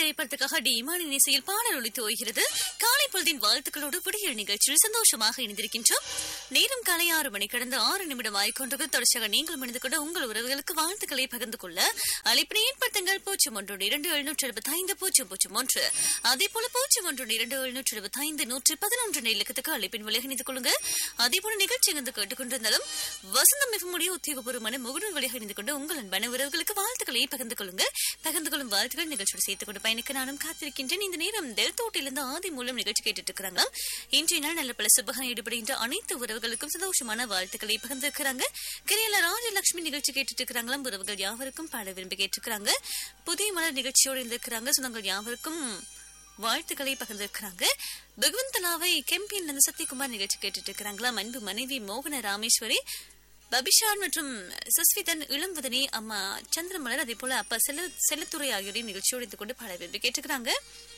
திரைப்படத்துக்காக டி இமானின் இசையில் பாடல் ஒலித்து ஓய்கிறது காலை பொழுதின் வாழ்த்துக்களோடு விடியல் நிகழ்ச்சியில் சந்தோஷமாக இணைந்திருக்கின்றோம் நேரம் காலை ஆறு மணி கடந்த ஆறு நிமிடம் ஆய்கொண்டது தொடர்ச்சியாக நீங்கள் மனித கொண்ட உங்கள் உறவுகளுக்கு வாழ்த்துக்களை பகிர்ந்து கொள்ள அழைப்பினை ஏற்படுத்துங்கள் பூஜ்ஜியம் ஒன்று இரண்டு எழுநூற்று எழுபத்தி ஐந்து பூஜ்ஜியம் பூஜ்ஜியம் ஒன்று அதே போல பூஜ்ஜியம் ஒன்று இரண்டு எழுநூற்று எழுபத்தி ஐந்து நூற்றி பதினொன்று இலக்கத்துக்கு அழைப்பின் வழியாக இணைந்து கொள்ளுங்க அதே போல நிகழ்ச்சி இருந்து கேட்டுக்கொண்டிருந்தாலும் வசந்தம் மிக முடிய உத்தியோகபூர்வமான முகநூல் வழியாக இணைந்து கொண்டு உங்கள் அன்பான உறவுகளுக்கு வாழ்த்துக்களை பகிர்ந்து கொள்ளுங்க பகிர்ந்து கொள்ளும் வாழ்த்துக்கள் நிகழ்ச்சியோடு சேர்த்துக் கொண்டு பயணிக்க நானும் காத்திருக்கின்றேன் இந்த நேரம் தெல்தோட்டிலிருந்து ஆதி மூலம் நிகழ்ச்சி கேட்டுட்டு இருக்கிறாங்களாம் இன்றைய நாள் நல்ல பல சுபகம் ஈடுபடுகின்ற அனைத்து உறவுகளுக்கும் சந்தோஷமான வாழ்த்துக்களை பகிர்ந்திருக்கிறாங்க கிரியல ராஜலட்சுமி நிகழ்ச்சி கேட்டுட்டு இருக்கிறாங்களாம் உறவுகள் யாவருக்கும் பாட விரும்பி கேட்டிருக்கிறாங்க புதிய மலர் நிகழ்ச்சியோடு இருந்திருக்கிறாங்க சொந்தங்கள் யாவருக்கும் வாழ்த்துக்களை பகிர்ந்திருக்கிறாங்க பகவந்தலாவை கெம்பியன்ல இருந்து சத்யகுமார் நிகழ்ச்சி கேட்டுட்டு இருக்கிறாங்களாம் அன்பு மனைவி மோகன ராமேஸ்வரி பபிஷான் மற்றும் சஸ்விதன் இளம்பதனி அம்மா சந்திரமலர் அதே போல அப்பா செல்ல செல்லத்துறை ஆகியோரின் நிகழ்ச்சியோடு இருந்து கொண்டு பாட விரும்பி கேட்டுக்கிறாங்க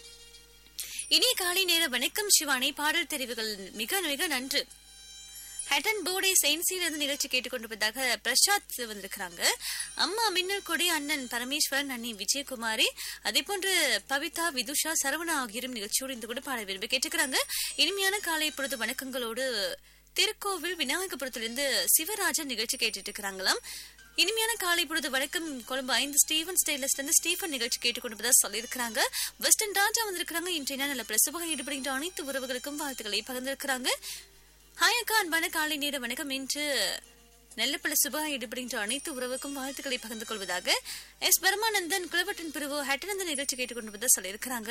இனிய காலை நேர வணக்கம் சிவானி பாடல் தெரிவுகள் மிக மிக நன்று ஹட்டன் போர்டை செயின்சியிலிருந்து நிகழ்ச்சி கேட்டுக்கொண்டிருப்பதாக பிரசாத் வந்திருக்கிறாங்க அம்மா மின்னல் கொடி அண்ணன் பரமேஸ்வரன் அண்ணி விஜயகுமாரி அதே போன்று பவிதா விதுஷா சரவணா ஆகியோரும் நிகழ்ச்சியோடு இருந்து கூட பாட விரும்பி கேட்டுக்கிறாங்க இனிமையான காலை பொழுது வணக்கங்களோடு திருக்கோவில் விநாயகபுரத்திலிருந்து சிவராஜன் நிகழ்ச்சி கேட்டுட்டு இருக்கிறாங்களாம் இனிமையான காலை பொழுது வணக்கம் கொழும்பு ஐந்து ஸ்டீவன் ஸ்டைலஸ்ல இருந்து ஸ்டீஃபன் நிகழ்ச்சி கேட்டுக்கொண்டு சொல்லியிருக்கிறாங்க வெஸ்டர்ன் ராஜா வந்திருக்கிறாங்க இன்றைய நல்ல பிரசவகம் ஈடுபடுகின்ற அனைத்து உறவுகளுக்கும் வாழ்த்துக்களை பகிர்ந்திருக்கிறாங்க ஹாய் அக்கா அன்பான காலை நேர வணக்கம் இன்று நெல்லப்பள்ள சுபா ஈடுபடுகின்ற அனைத்து உறவுக்கும் வாழ்த்துக்களை பகிர்ந்து கொள்வதாக எஸ் பரமானந்தன் குலவட்டன் பிரிவு ஹட்டனந்தன் நிகழ்ச்சி கேட்டுக்கொண்டு சொல்லியிருக்கிறாங்க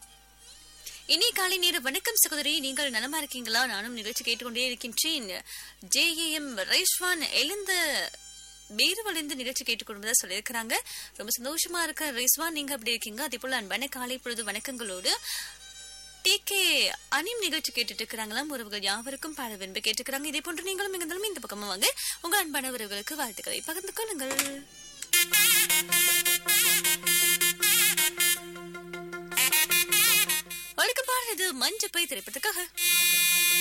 இனி காலை நேர வணக்கம் சகோதரி நீங்கள் நலமா இருக்கீங்களா நானும் நிகழ்ச்சி கேட்டுக்கொண்டே இருக்கின்றேன் ஜே எம் ரைஷ்வான் எழுந்த பேருவழிந்து நிகழ்ச்சி கேட்டுக்கொண்டு சொல்லியிருக்கிறாங்க ரொம்ப சந்தோஷமா இருக்க ரைஸ்வான் நீங்க அப்படி இருக்கீங்க அதே போல அன்பான காலை பொழுது வணக்கங்களோடு டி கே அனிம் நிகழ்ச்சி கேட்டுட்டு இருக்கிறாங்களாம் உறவுகள் யாவருக்கும் பாட விரும்பி கேட்டுக்கிறாங்க இதே போன்று நீங்களும் இங்க இருந்தாலும் இந்த பக்கமா வாங்க உங்க அன்பான உறவுகளுக்கு வாழ்த்துக்களை பகிர்ந்து கொள்ளுங்கள் வழக்கு பாடுறது மஞ்சப்பை திரைப்படத்துக்காக